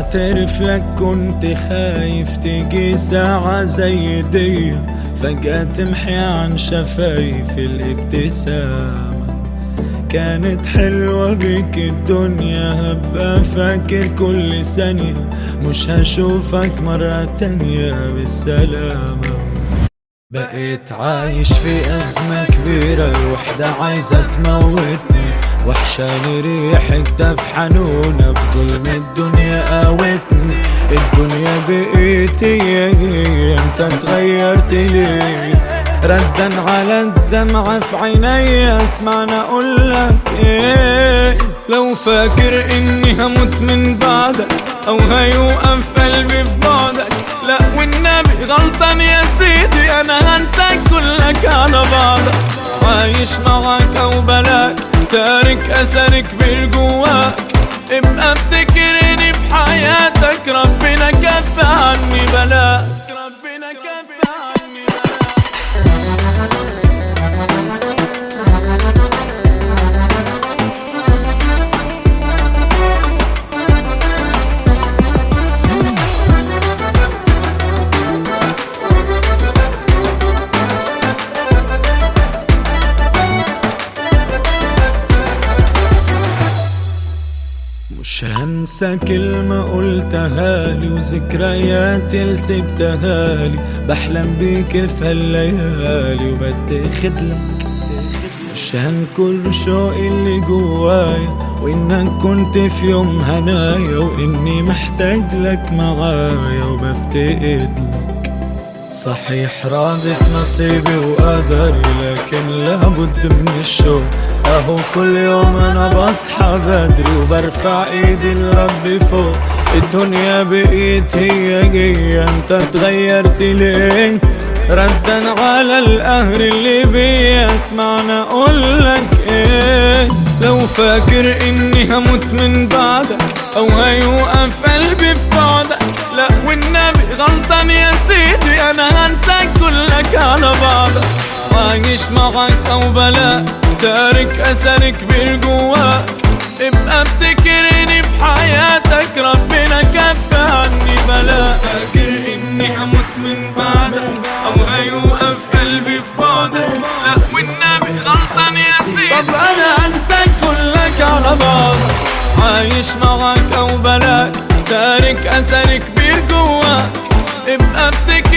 بعترف لك كنت خايف تيجي ساعة زي دي فجأة تمحي عن شفايف الابتسامة كانت حلوة بيك الدنيا هبقى فاكر كل ثانية مش هشوفك مرة تانية بالسلامة بقيت عايش في أزمة كبيرة الوحدة عايزة تموتني وحشاني ريحك دف حنونة بظلم الدنيا قاوتني الدنيا بقيتي انت تغيرت ليه ردا على الدمعة في عيني اسمعنا اقولك ايه لو فاكر اني هموت من بعدك او هيوقف قلبي في بعدك لا والنبي غلطان يا سيدي انا هنساك كلك على بعضك عايش معاك او بلاك تارك اثرك بالجواك ابقى افتكرني في حياتك ربنا كف عني بلاك ربنا كف عني بلاك مش هنسى كلمة قلتها لي وذكريات اللي سبتها لي بحلم بيك في هالليالي وبتاخد لك عشان كل شوقي اللي جوايا وانك كنت في يوم هنايا واني محتاج لك معايا وبفتقد لك صحيح راضي في نصيبي وقدري لكن لابد من الشوق اهو كل يوم انا بصحى بدري وبرفع ايدي لربي فوق الدنيا بقيت هي جاية انت اتغيرت ليه ردا على القهر اللي بيا اسمعنا اقولك ايه لو فاكر اني هموت من بعدك او هيوقف قلبي في بعدك لا والنبي غلطان يا سيدي انا هنساك كلك على بعضك عايش معاك او بلاك تارك اثرك بالجواك ابقى افتكرني في حياتك ربنا كف عني بلاك فاكر اني هموت من بعدك او هيوقف قلبي في بعدك لا والنبي غلطان يا سيدي طب انا انساك كلك على بعضك عايش معاك او بلاك تارك اثر كبير جواك ابقى افتكر